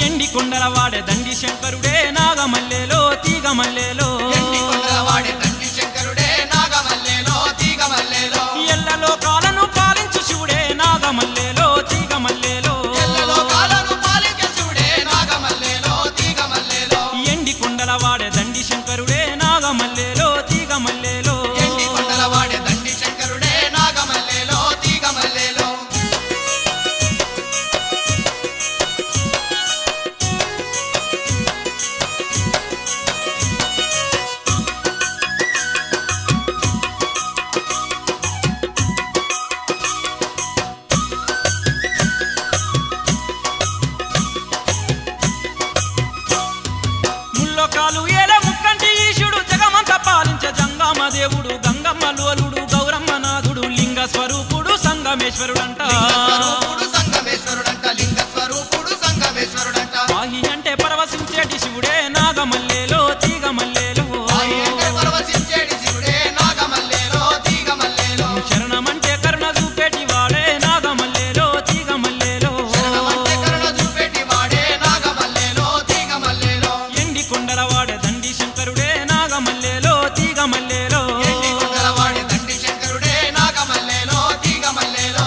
ఎండి కొండల వాడే దండి శంకరుడే నాగమల్లెలో తీగమల్లెలో ఎండి కొండల వాడే తండ్రి శంకరుడే నాగమల్లేలో తీగమల్లేలో ఎల్ల లోకాలను పాలించు శివుడే నాగమల్లెలో తీగమల్లెలో ఎల్లలో కాలను పాలించే శివుడే నాగమల్లేలో తీగమల్లేలో ఎండి కొండల వాడే దండి శంకరుడే నాగమల్లెలో తీగమల్లెలో ఎండి కొండల వాడే తండ్రి శంకరుడే నాగమల్లేలో తీగమల్లేలో ముల్లోకాలు ఏల ముక్కంటి ఈశుడు జగమంత పాలించే జంగమ దేవుడు గంగమ్మ లోలుడు గౌరమ్మ నాథుడు లింగ స్వరూపుడు సంగమేశ్వరుడంట స్వరూపుడు సంగమేశ్వరుడంట లింగ స్వరూపుడు సంగమేశ్వరుడంట వాహి అంటే పరవశించేటి శివుడే నాగమల్లెలో తీగమల్లెలో ఆయి అంటే పరవశించేటి శివుడే నాగమల్లేలో తీగమల్లేలో శరణమంటే కరుణ చూపేటి వాడే నాగమల్లెలో తీగమల్లెలో శరణమంటే కరుణ చూపేటి వాడే నాగమల్లేలో తీగమల్లేలో ఎండి కొండల వాడే దండి శంకరుడే నాగమల్లెలో తీగమల్లెలో ఎండి కొండల వాడే తండ్రి శంకరుడే నాగమల్లేలో తీగమల్లేలో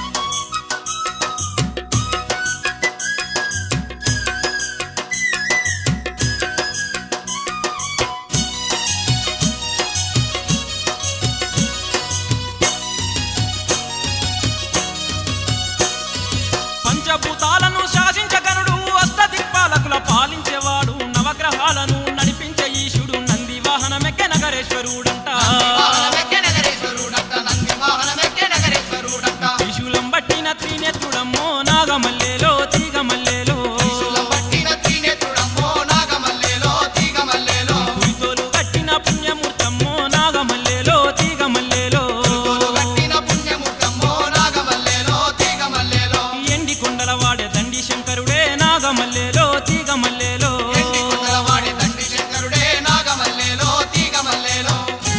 పంచభూతాలను శాసించగనుడు అష్టదిక్పాలకుల పాలించేవాడు నవగ్రహాలను నడిపించే ఈశుడు నంది వాహనమెక్కె నగరేశ్వరుడంట వాహనమెక్కే నగరేశ్వరుడంట నంది వాహనమెక్కే నగరేశ్వరుడంట త్రిశూలం బట్టిన త్రినేత్రుడమ్మో నాగమల్లెలో తీగమల్లెలో త్రిశూలం పట్టిన త్రినేత్రుడమ్మో నాగమల్లేలో తీగమల్లేలో పురితోలు కట్టిన పుణ్యమూర్తమ్మో నాగమల్లెలో తీగమల్లెలో తోలు కట్టిన పుణ్యముఖమ్మో నాగమల్లేలో తీగమల్లేలో ఎండి కొండల వాడే దండి శంకరుడే నాగమల్లెలో తీగమల్లెలో ఎండి కొండల వాడే తండ్రి శంకరుడే నాగమల్లేలో తీగమల్లేలో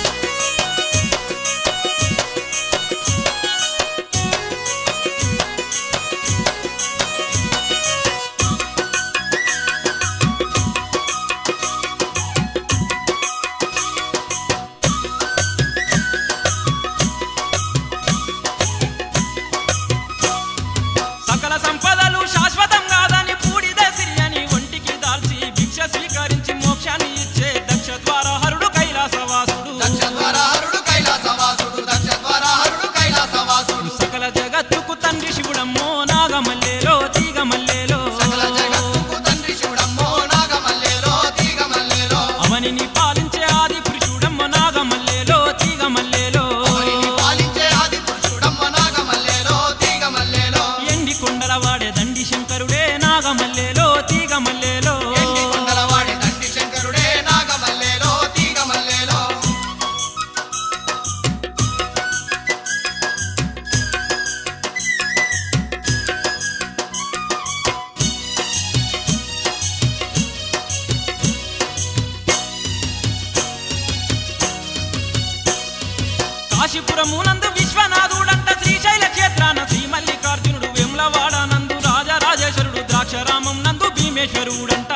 సకల సంపదలు శాశ్వతం కాదని పూడిద సిరియని ఒంటికి దాల్చి భిక్ష స్వీకరించి మోక్షాన్ని ఇచ్చే దక్ష ద్వారహరుడు కైలాసవాసుడు దక్ష ద్వారహరుడు కైలాసవాసుడు దక్ష ద్వారహరుడు కైలాసవాసుడు సకల జగత్తుకు తండ్రి శివుడమ్మో నాగమల్లెలో తీగమల్లెలో సకల జగత్తుకు తండ్రి శివుడమ్మో నాగమల్లేలో తీగమల్లేలో అవనిని పాలించే ఆది పురుషుడమ్మ నాగమల్లెలో తీగమల్లెలో అవనిని పాలించే ఆది పురుషుడమ్మ నాగమల్లేలో తీగమల్లేలో ఎండి కొండల వాడే దండి శంకరుడే నాగమల్లెలో తీగమల్లెలో ఎండి కొండల వాడే తండ్రి శంకరుడే నాగమల్లేలో తీగమల్లేలో కాశీపురమునందు విశ్వనాథుడంట శ్రీశైల క్షేత్రాన శ్రీ మల్లికార్జునుడు వేములవాడ నందు రాజరాజేశ్వరుడు ద్రాక్షరామం నందు భీమేశ్వరుడంట